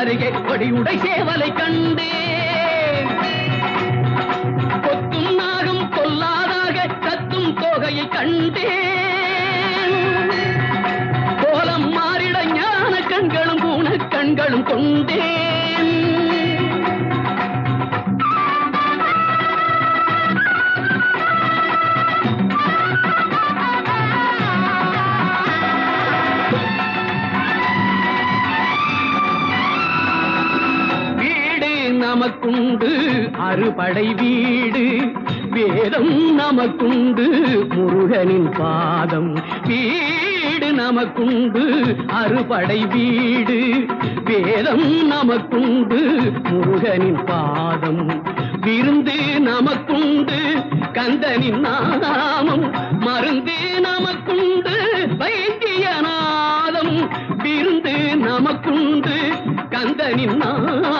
அருகே கொடியுடை சேவலை கண்டேன் கொத்தும் நாகம் கொல்லாதாக கத்தும் தோகையை கண்டேன் கோலம் மாறிட ஞான கண்களும் ஊன கண்களும் கொண்டேன் வீடு நமக்குண்டு அறுபடை வீடு வேதம் நமக்குண்டு முருகனின் பாதம் வீடு நமக்குண்டு அறுபடை வீடு வேதம் நமக்குண்டு முருகனின் பாதம் விருந்து நமக்குண்டு கந்தனின் நாமம் மருந்து நமக்குண்டு வைத்தியநாதம் விருந்து நமக்குண்டு கந்தனின் நாமம்